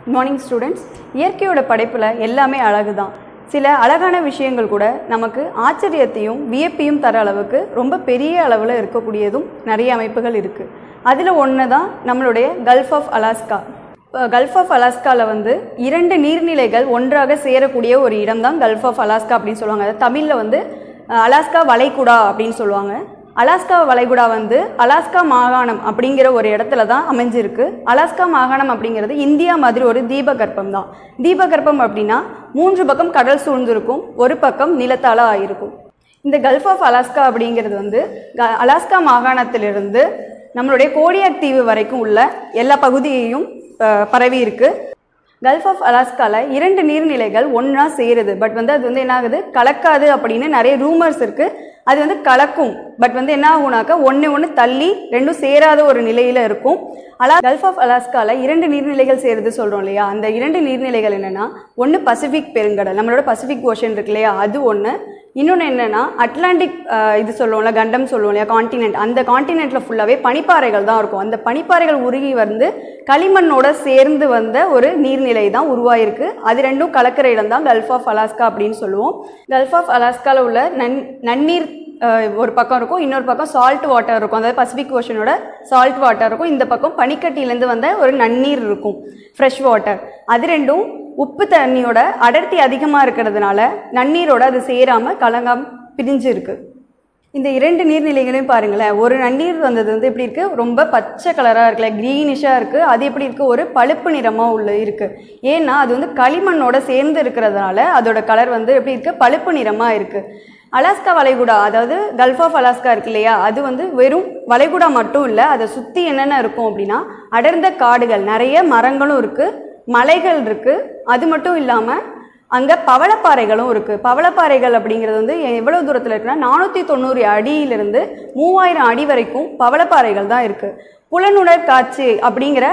morning students இயற்கையோட படைப்பில் எல்லாமே அழகு தான் சில அழகான விஷயங்கள் கூட நமக்கு ஆச்சரியத்தையும் வியப்பையும் தர அளவுக்கு ரொம்ப பெரிய அளவில் இருக்கக்கூடியதும் நிறைய அமைப்புகள் இருக்குது அதில் ஒன்று தான் நம்மளுடைய gulf of Alaska gulf of அலாஸ்காவில் வந்து இரண்டு நீர்நிலைகள் ஒன்றாக சேரக்கூடிய ஒரு இடம் தான் கல்ஃப் ஆஃப் அலாஸ்கா அப்படின்னு சொல்லுவாங்க அது தமிழில் வந்து அஹ், அலாஸ்கா வளைகுடா அப்படின்னு சொல்லுவாங்க அலாஸ்கா வளைகுடா வந்து அலாஸ்கா மாகாணம் அப்படிங்கிற ஒரு இடத்துல தான் அமைஞ்சிருக்கு அலாஸ்கா மாகாணம் அப்படிங்கிறது இந்தியா மாதிரி ஒரு தீபகற்பம் தான் தீபகற்பம் அப்படின்னா மூன்று பக்கம் கடல் சூழ்ந்திருக்கும் ஒரு பக்கம் நிலத்தால ஆயிருக்கும் இந்த கல்ஃப் ஆஃப் அலாஸ்கா அப்படிங்கிறது வந்து க- அலாஸ்கா மாகாணத்திலிருந்து நம்மளுடைய கோடியாக் தீவு வரைக்கும் உள்ள எல்லா பகுதியையும் அஹ், பரவி இருக்கு கல்ஃப் ஆஃப் அலாஸ்கால இரண்டு நீர்நிலைகள் ஒன்றா சேருது பட் வந்து அது வந்து என்ன ஆகுது கலக்காது அப்படின்னு நிறைய ரூமர்ஸ் இருக்கு அது வந்து கலக்கும் பட் வந்து என்ன ஆகுனாக்கா ஒன்று ஒன்று தள்ளி ரெண்டும் சேராத ஒரு நிலையில இருக்கும் அலா கல்ஃப் ஆஃப் அலாஸ்கால இரண்டு நீர்நிலைகள் சேருது சொல்றோம் இல்லையா அந்த இரண்டு நீர்நிலைகள் என்னன்னா ஒன்று பசிபிக் பெருங்கடல் நம்மளோட பசிபிக் ஓஷன் இருக்கு இல்லையா அது ஒன்று இன்னொன்று என்னன்னா அட்லாண்டிக் அஹ், இது சொல்லுவோம்ல கண்டம் சொல்லுவோம் இல்லையா காண்டினென்ட் அந்த காண்டினென்ட்ல ஃபுல்லாகவே பனிப்பாறைகள் தான் இருக்கும் அந்த பனிப்பாறைகள் உருகி வந்து களிமண்ணோட சேர்ந்து வந்த ஒரு நீர்நிலை தான் உருவாயிருக்கு அது ரெண்டும் கலக்கிற இடம் தான் கல்ஃப் ஆஃப் அலாஸ்கா அப்படின்னு சொல்லுவோம் கல்ஃப் ஆஃப் அலாஸ்கால உள்ள நன் நன்னீர் அஹ், ஒரு பக்கம் இருக்கும் இன்னொரு பக்கம் சால்ட் வாட்டர் இருக்கும் அதாவது பசிபிக் ஓஷனோட சால்ட் வாட்டர் இருக்கும் இந்த பக்கம் பனிக்கட்டியிலேருந்து வந்த ஒரு நன்னீர் இருக்கும் ஃப்ரெஷ் வாட்டர் அது ரெண்டும் உப்பு தண்ணியோட அடர்த்தி அதிகமாக இருக்கிறதுனால நன்னீரோட அது சேராமல் கலங்காம பிரிஞ்சு இருக்கு இந்த இரண்டு நீர்நிலைகளையும் பாருங்களேன் ஒரு நன்னீர் வந்தது வந்து எப்படி இருக்கு ரொம்ப பச்சை கலராக இருக்குல்ல க்ரீனிஷாக இருக்கு அது எப்படி இருக்கு ஒரு பழுப்பு நிறமாக உள்ள இருக்கு ஏன்னா அது வந்து களிமண்ணோட சேர்ந்து இருக்கிறதுனால அதோட கலர் வந்து எப்படி இருக்கு பழுப்பு நிறமாக இருக்கு அலாஸ்கா வளைகுடா அதாவது கல்ஃப் ஆஃப் அலாஸ்கா இருக்கு இல்லையா அது வந்து வெறும் வளைகுடா மட்டும் இல்லை அதை சுற்றி என்னென்ன இருக்கும் அப்படின்னா அடர்ந்த காடுகள் நிறைய மரங்களும் இருக்கு மலைகள் இருக்கு அது மட்டும் இல்லாமல் அங்கே பவளப்பாறைகளும் இருக்குது பவளப்பாறைகள் அப்படிங்கிறது வந்து எவ்வளோ தூரத்தில் இருக்குன்னா நானூற்றி தொண்ணூறு அடியிலிருந்து மூவாயிரம் அடி வரைக்கும் பவளப்பாறைகள் தான் இருக்குது புலனுணர் காட்சி அப்படிங்கிற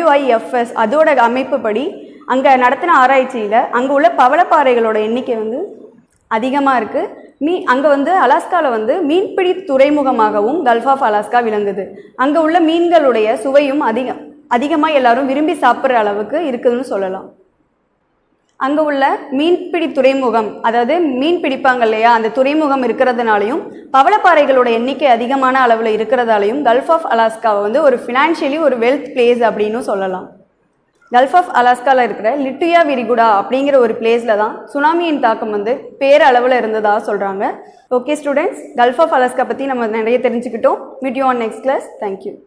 WIFS அதோட அமைப்புப்படி அங்கே நடத்தின ஆராய்ச்சியில் அங்கே உள்ள பவளப்பாறைகளோட எண்ணிக்கை வந்து அதிகமாக இருக்குது மீ அங்கே வந்து அலாஸ்காவில் வந்து மீன்பிடி துறைமுகமாகவும் கல்ஃப் ஆஃப் அலாஸ்கா விளங்குது அங்கே உள்ள மீன்களுடைய சுவையும் அதிகம் அதிகமாக எல்லாரும் விரும்பி சாப்பிட்ற அளவுக்கு இருக்குதுன்னு சொல்லலாம் அங்கே உள்ள மீன்பிடி துறைமுகம் அதாவது மீன் பிடிப்பாங்க இல்லையா அந்த துறைமுகம் இருக்கிறதுனாலையும் பவளப்பாறைகளோட எண்ணிக்கை அதிகமான அளவில் இருக்கிறதாலையும் கல்ஃப் ஆஃப் அலாஸ்காவை வந்து ஒரு ஃபினான்ஷியலி ஒரு வெல்த் பிளேஸ் அப்படின்னு சொல்லலாம் கல்ஃப் ஆஃப் அலாஸ்காவில் இருக்கிற லிட்டுயா விரிகுடா அப்படிங்கிற ஒரு பிளேஸில் தான் சுனாமியின் தாக்கம் வந்து பேரளவில் இருந்ததாக சொல்கிறாங்க okay students gulf of Alaska பற்றி நம்ம நிறைய தெரிஞ்சுக்கிட்டோம் meet you on next class thank you